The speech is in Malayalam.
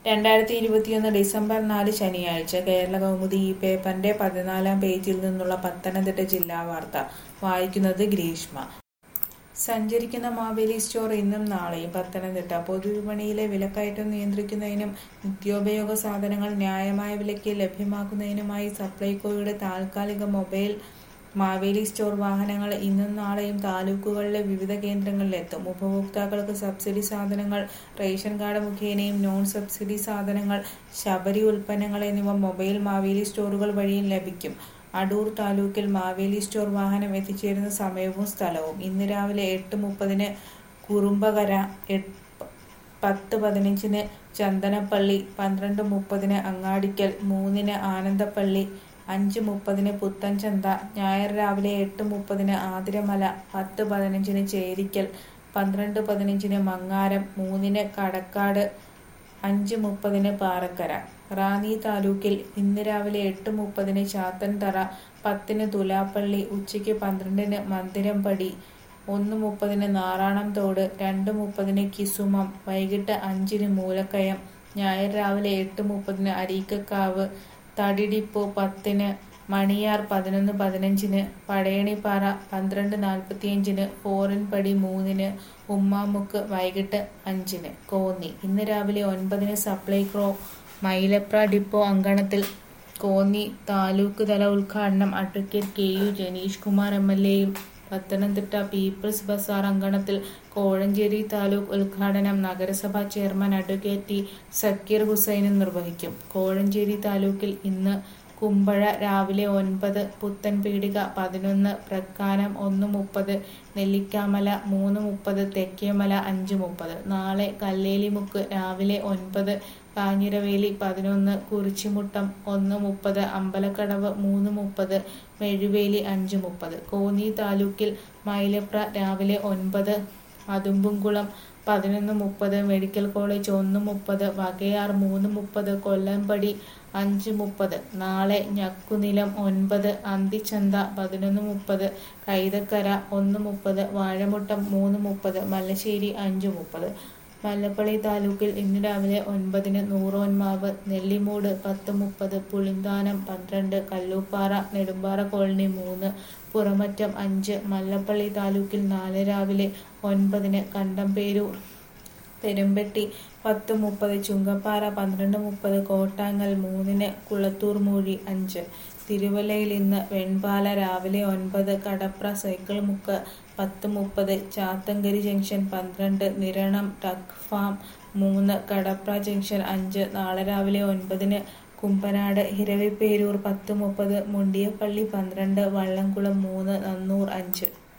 രണ്ടായിരത്തി ഇരുപത്തിയൊന്ന് ഡിസംബർ നാല് ശനിയാഴ്ച കേരള കൗമുദി ഈ പേപ്പറിന്റെ പതിനാലാം പേജിൽ നിന്നുള്ള പത്തനംതിട്ട ജില്ലാ വാർത്ത വായിക്കുന്നത് ഗ്രീഷ്മ സഞ്ചരിക്കുന്ന മാവേലി സ്റ്റോർ ഇന്നും നാളെയും പത്തനംതിട്ട പൊതുവിപണിയിലെ വിലക്കയറ്റം നിയന്ത്രിക്കുന്നതിനും നിത്യോപയോഗ സാധനങ്ങൾ ന്യായമായ വിലയ്ക്ക് ലഭ്യമാക്കുന്നതിനുമായി സപ്ലൈകോയുടെ താൽക്കാലിക മൊബൈൽ മാവേലി സ്റ്റോർ വാഹനങ്ങൾ ഇന്നും നാളെയും താലൂക്കുകളിലെ വിവിധ കേന്ദ്രങ്ങളിലെത്തും ഉപഭോക്താക്കൾക്ക് സബ്സിഡി സാധനങ്ങൾ റേഷൻ കാർഡ് മുഖേനയും നോൺ സബ്സിഡി സാധനങ്ങൾ ശബരി ഉൽപ്പന്നങ്ങൾ എന്നിവ മൊബൈൽ മാവേലി സ്റ്റോറുകൾ വഴിയും ലഭിക്കും അടൂർ താലൂക്കിൽ മാവേലി സ്റ്റോർ വാഹനം എത്തിച്ചേരുന്ന സമയവും സ്ഥലവും ഇന്ന് രാവിലെ എട്ട് മുപ്പതിന് കുറുമ്പകര എട്ട് പത്ത് പതിനഞ്ചിന് ചന്ദനപ്പള്ളി പന്ത്രണ്ട് മുപ്പതിന് അങ്ങാടിക്കൽ മൂന്നിന് ആനന്ദപ്പള്ളി അഞ്ച് മുപ്പതിന് പുത്തൻചന്ത ഞായർ രാവിലെ എട്ട് മുപ്പതിന് ആതിരമല പത്ത് പതിനഞ്ചിന് ചേരിക്കൽ പന്ത്രണ്ട് പതിനഞ്ചിന് മങ്ങാരം മൂന്നിന് കടക്കാട് അഞ്ച് മുപ്പതിന് പാറക്കര റാന്നി താലൂക്കിൽ ഇന്ന് രാവിലെ എട്ട് മുപ്പതിന് ചാത്തൻതറ പത്തിന് തുലാപ്പള്ളി ഉച്ചയ്ക്ക് പന്ത്രണ്ടിന് മന്ദിരംപടി ഒന്ന് മുപ്പതിന് നാറാണം തോട് രണ്ട് മുപ്പതിന് കിസുമം വൈകിട്ട് അഞ്ചിന് മൂലക്കയം ഞായർ രാവിലെ എട്ട് മുപ്പതിന് അരീക്കക്കാവ് തടി ഡിപ്പോ പത്തിന് മണിയാർ പതിനൊന്ന് പതിനഞ്ചിന് പടയണിപ്പാറ പന്ത്രണ്ട് നാൽപ്പത്തിയഞ്ചിന് ഫോറിൻപടി മൂന്നിന് ഉമ്മാമുക്ക് വൈകിട്ട് അഞ്ചിന് കോന്നി ഇന്ന് രാവിലെ ഒൻപതിന് സപ്ലൈകോ മൈലപ്ര ഡിപ്പോ അങ്കണത്തിൽ കോന്നി താലൂക്ക് തല ഉദ്ഘാടനം advocate K U Janeesh Kumar M L എയും പത്തനംതിട്ട പീപ്പിൾസ് ബസാർ അങ്കണത്തിൽ കോഴഞ്ചേരി താലൂക്ക് ഉദ്ഘാടനം നഗരസഭാ ചെയർമാൻ അഡ്വക്കേറ്റ് ടി സക്കീർ ഹുസൈനും നിർവഹിക്കും കോഴഞ്ചേരി താലൂക്കിൽ ഇന്ന് കുമ്പഴ രാവിലെ ഒൻപത് പുത്തൻപീടിക പതിനൊന്ന് പ്രക്കാനം ഒന്ന് മുപ്പത് നെല്ലിക്കാമല മൂന്ന് മുപ്പത് തെക്കേമല അഞ്ച് മുപ്പത് നാളെ കല്ലേലിമുക്ക് രാവിലെ ഒൻപത് കാഞ്ഞിരവേലി പതിനൊന്ന് കുറിച്ചിമുട്ടം ഒന്ന് മുപ്പത് അമ്പലക്കടവ് മൂന്ന് മുപ്പത് മെഴുവേലി അഞ്ച് മുപ്പത് കോന്നി താലൂക്കിൽ മൈലപ്ര രാവിലെ ഒൻപത് അതുമ്പുംകുളം പതിനൊന്ന് മുപ്പത് മെഡിക്കൽ കോളേജ് ഒന്ന് മുപ്പത് വകയാർ മൂന്ന് മുപ്പത് കൊല്ലമ്പടി അഞ്ച് മുപ്പത് നാളെ ഞക്കുനിലം ഒൻപത് അന്തിച്ചന്ത പതിനൊന്ന് മുപ്പത് കൈതക്കര ഒന്ന് മുപ്പത് വാഴമുട്ടം മൂന്ന് മുപ്പത് മല്ലശ്ശേരി അഞ്ച് മുപ്പത് മല്ലപ്പള്ളി താലൂക്കിൽ ഇന്ന് രാവിലെ ഒൻപതിന് നൂറോന്മാവ് നെല്ലിമൂട് പത്ത് മുപ്പത് പുളിന്താനം പന്ത്രണ്ട് കല്ലൂപ്പാറ നെടുമ്പാറ കോളനി മൂന്ന് പുറമറ്റം അഞ്ച് മല്ലപ്പള്ളി താലൂക്കിൽ നാല് രാവിലെ ഒൻപതിന് കണ്ടംപേരൂർ പെരുമ്പെട്ടി പത്ത് മുപ്പത് ചുങ്കപ്പാറ പന്ത്രണ്ട് മുപ്പത് കോട്ടാങ്ങൽ മൂന്നിന് കുളത്തൂർ മൂഴി അഞ്ച് തിരുവല്ലയിൽ ഇന്ന് വെൺപാല രാവിലെ ഒൻപത് കടപ്ര സൈക്കിൾ മുക്ക് പത്ത് മുപ്പത് ചാത്തങ്കരി ജംഗ്ഷൻ പന്ത്രണ്ട് നിരണം ടഗ് ഫാം മൂന്ന് കടപ്ര ജംഗ്ഷൻ അഞ്ച് നാളെ രാവിലെ ഒൻപതിന് കുമ്പനാട് ഹിരവിപ്പേരൂർ പത്ത് മുപ്പത് മുണ്ടിയപ്പള്ളി പന്ത്രണ്ട് വള്ളംകുളം മൂന്ന് നന്നൂർ അഞ്ച്